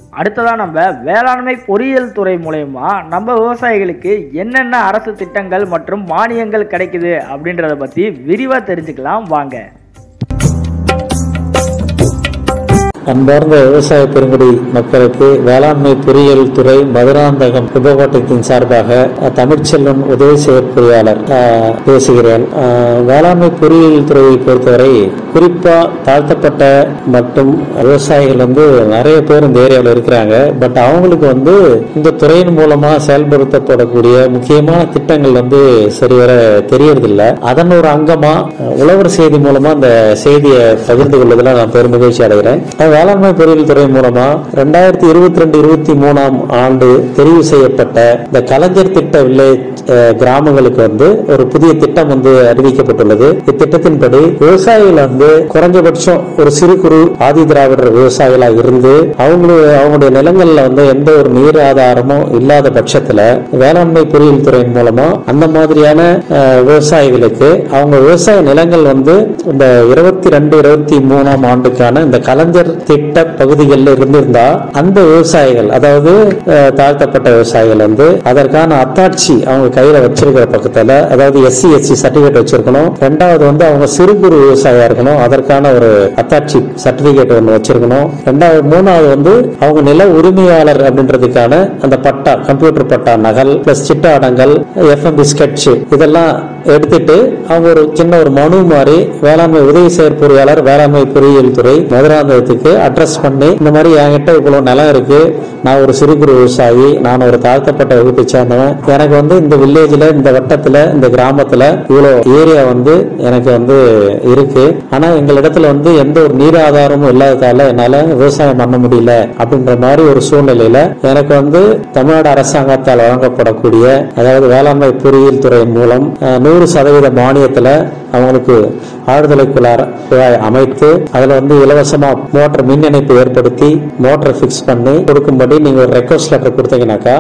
அடுத்ததா நம்ம வேளாண்மை பொறியியல் துறை மூலயமா நம்ம விவசாயிகளுக்கு என்னென்ன அரசு திட்டங்கள் மற்றும் மானியங்கள் கிடைக்குது அப்படின்றத பத்தி விரிவா தெரிஞ்சுக்கலாம் வாங்க அன்பார்ந்த விவசாய பெருங்குடி மக்களுக்கு வேளாண்மை பொறியியல் துறை மதுராந்தகம் உபகோட்டத்தின் சார்பாக அஹ், தமிழ்ச்செல்வன் உதவி செயற்பொறியாளர் அஹ், பேசுகிறேன் அஹ், வேளாண்மை பொறியியல் துறையை பொறுத்தவரை குறிப்பா தாழ்த்தப்பட்ட மற்றும் விவசாயிகள் வந்து நிறைய பேர் இந்த ஏரியாவில் இருக்கிறாங்க பட் அவங்களுக்கு வந்து இந்த துறையின் மூலமா செயல்படுத்தப்படக்கூடிய முக்கியமான திட்டங்கள் வந்து சரிவர தெரியறதில்ல அதன் ஒரு அங்கமா அஹ், உழவர் செய்தி மூலமா அந்த செய்தியை பகிர்ந்து கொள்வதில் நான் பெரும் மகிழ்ச்சி அடைகிறேன் அஹ், வேளாண்மை பொறியியல் துறை மூலமா ரெண்டாயிரத்தி இருபத்தி ரெண்டு இருபத்தி மூணாம் ஆண்டு தெரிவு செய்யப்பட்ட இந்த கலைஞர் திட்ட வில்லேஜ் அஹ், கிராமங்களுக்கு வந்து ஒரு புதிய திட்டம் வந்து அறிவிக்கப்பட்டுள்ளது இத்திட்டத்தின்படி விவசாயிகள் வந்து குறைஞ்சபட்சம் ஒரு சிறு குறு ஆதி திராவிடர் விவசாயிகளா இருந்து அவங்களுக்கு அவங்களுடைய நிலங்கள்ல வந்து எந்த ஒரு நீர் ஆதாரமும் இல்லாத பட்சத்துல வேளாண்மை பொறியியல் துறையின் மூலமா அந்த மாதிரியான அஹ், விவசாயிகளுக்கு அவங்க விவசாய நிலங்கள் வந்து இந்த இருபத்தி ரெண்டு இருபத்தி மூணாம் ஆண்டுக்கான இந்த கலைஞர் திட்ட பகுதிகளில் இருந்திருந்தா அந்த விவசாயிகள் அதாவது அஹ், தாழ்த்தப்பட்ட விவசாயிகள் வந்து அதற்கான அத்தாட்சி அவங்க கையில வச்சிருக்கிற பக்கத்துல அதாவது எஸ்சி எஸ்சி சர்டிபிகேட் வச்சிருக்கணும் ரெண்டாவது வந்து அவங்க சிறு குறு விவசாயியா இருக்கணும் அதற்கான ஒரு அத்தாட்சி சர்டிபிகேட் ஒன்று வச்சிருக்கணும் ரெண்டாவது மூணாவது வந்து அவங்க நில உரிமையாளர் அப்படின்றதுக்கான அந்த பட்டா கம்ப்யூட்டர் பட்டா நகல் பிளஸ் சிட்டாடங்கள் எஃப்எம்பி ஸ்கெட்ச் இதெல்லாம் எடுத்துட்டு அவங்க ஒரு சின்ன ஒரு மனு மாதிரி வேளாண்மை உதவி செயற்பொறியாளர் வேளாண்மை பொறியியல் துறை மதுராந்தகத்துக்கு அட்ரஸ் பண்ணி இந்த மாதிரி என்கிட்ட இவ்வளவு நிலம் இருக்கு நான் ஒரு சிறு குறு விவசாயி நான் ஒரு தாழ்த்தப்பட்ட வகுப்பை சேர்ந்தவன் எனக்கு வந்து இந்த வில்லேஜ்ல இந்த வட்டத்துல இந்த கிராமத்துல இவ்வளவு ஏரியா வந்து எனக்கு வந்து இருக்கு ஆனா எங்களிடத்துல வந்து எந்த ஒரு நீர் ஆதாரமும் இல்லாததால என்னால விவசாயம் பண்ண முடியல அப்படின்ற மாதிரி ஒரு சூழ்நிலையில எனக்கு வந்து தமிழ்நாடு அரசாங்கத்தால் வழங்கப்படக்கூடிய அதாவது வேளாண்மை பொறியியல் துறையின் மூலம் அஹ், நூறு சதவீத மானியத்துல அவங்களுக்கு ஆழ்துளை குழாய் குழாய் அமைத்து அதுல வந்து இலவசமா மோட்டர் மின் இணைப்பு ஏற்படுத்தி மோட்டரை பிக்ஸ் பண்ணி கொடுக்கும்படி நீங்க ஒரு ரெக்வஸ்ட் லெட்டர் கொடுத்தீங்கன்னாக்கா